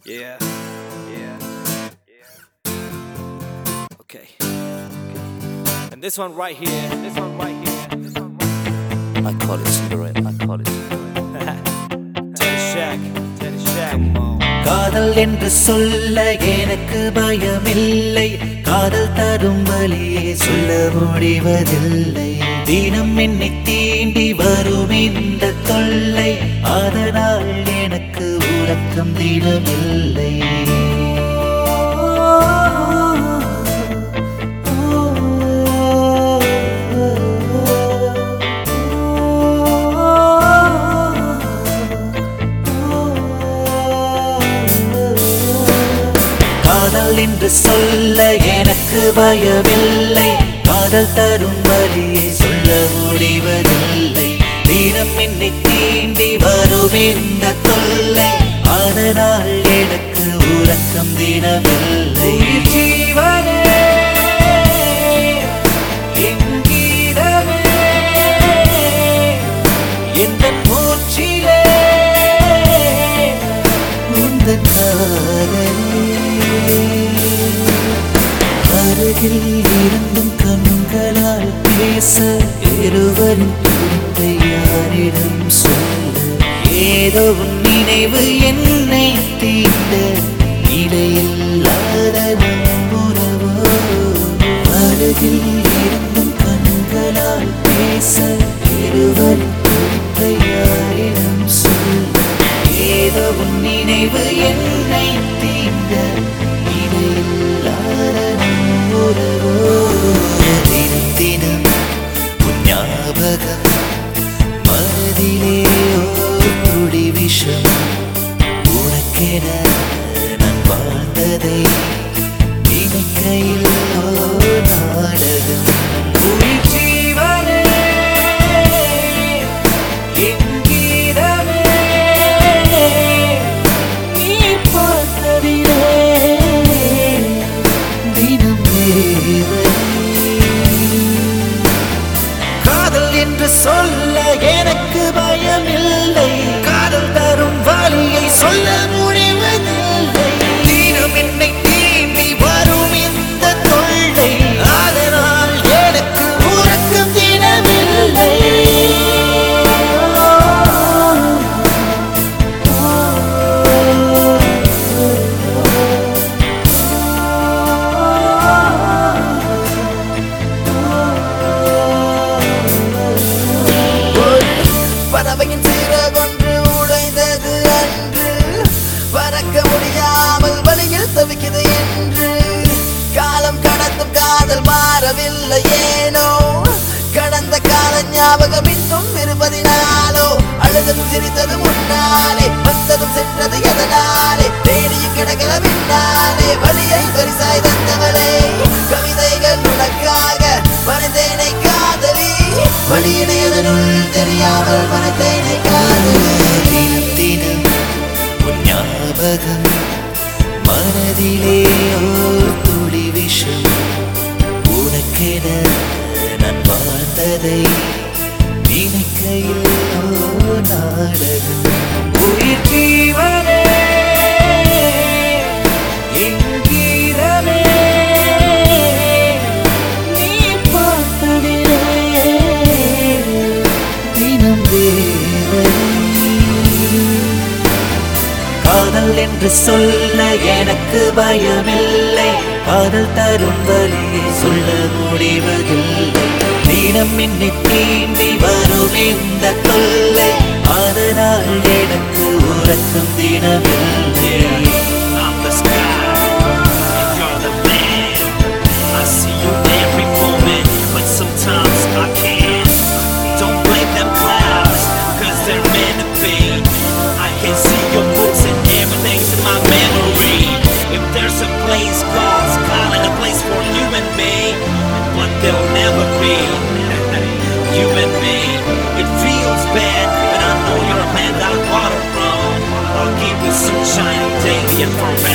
Yeah. Yeah. Yeah. Okay. okay. And this one right here. This one right here. This one right I call it Cinderella. I call it Cinderella. Tennis Shack. Tennis Shack. Come on. காதல் என்று சொல்ல எனக்கு பயமில்லை காதல் தரும் வழியே சொல்ல முடிவதில்லை தினம் என்னை தீண்டி வரும் இந்த தொல்லை அதனால் எனக்கு உறக்கம் தினமில்லை காதல் என்று சொல்ல எனக்கு பயமில்லை காதல் தரும் வழியை சொல்ல முடிவதில்லை தினம் என்னை தீண்டி வரும் இந்த தொல்லை அதனால் எனக்கு உறக்கம் தினமில்லை ஜீவனே என் கீதமே எந்த மூச்சிலே உந்தன் காதலே அருகில் இருந்தும் கண்களால் பேச இருவரின் துடிப்பை யாரிடம் சொல்ல ஏதோ உன் நினைவு என்னை தீண்ட இடையில்லாத நம் உறவோ அருகில் இருந்தும் கண்களால் பேச இருவரின் துடிப்பை யாரிடம் சொல்ல ஏதோ உன் நினைவு என்னை தீண்ட இடையில்லாத நம் உறவோ தினம் தினம் உன் ஞாபகம் மனதிலே ஓர் துளி விஷம் உனக்கென நான் வாழ்ந்ததை நினைக்கையில் ஓர் நாடகம் உயிர் ஜீவனே என் கீதமே நீ பார்த்ததிலே தினம் வேதனை காதல் என்று சொல்ல எனக்கு பயமில்லை காதல் தரும் வழியை சொல்ல முடிவதில்லை தீனம் என்னை தீண்டி வரும் இந்த தொல்லை அதனால் எனக்கு உறக்கம் தினமில்லை ஒரு பறவையின் சிறகொன்று உடைந்தது அன்று பறக்க முடியாமல் வழியில் தவிக்குது என்று காலம் கடந்தும் காதல் மாறவில்லை ஏனோ கடந்த கால ஞாபகம் இன்னும் இருப்பதினாலோ அழுதும் சிரித்தது முன்னாலே வந்ததும் சென்றது எதனாலே தேடியும் கிடக்கிற பின்னாலே வழியை பரிசாய் தந்தவளே கவிதைகள் உனக்காக வரைந்தேனை காதலி வழியினை அதனுள் தெரியாமல் வரைந்தேனை காதலி தினம் தினம் உன் ஞாபகம் மனதிலே ஓர் துளி விஷம் உனக்கென நான் வாழ்ந்ததை நினைக்கையில் ஓர் நாடகம் உயிர் ஜீவனே என் கீதமே நீ பார்த்ததிலே தினம் வேதனை காதல் என்று சொல்ல எனக்கு பயமில்லை காதல் தரும் வழியை சொல்ல முடிவதில்லை தினம் என்னை தீண்டி வரும் இந்த தொல்லை அதனால் எனக்கு உறக்கம் தினமில்லை I'm the sky, and you're the land. I see you every moment, but sometimes I can't. Don't blame them clouds, cause they're meant to be. I can see your books and everything's in my memory. If there's a place God's calling a place for you and me, but there'll never be. you and me. It feels bad, but I know you're a land I water from. I'll give you sunshine daily and forever.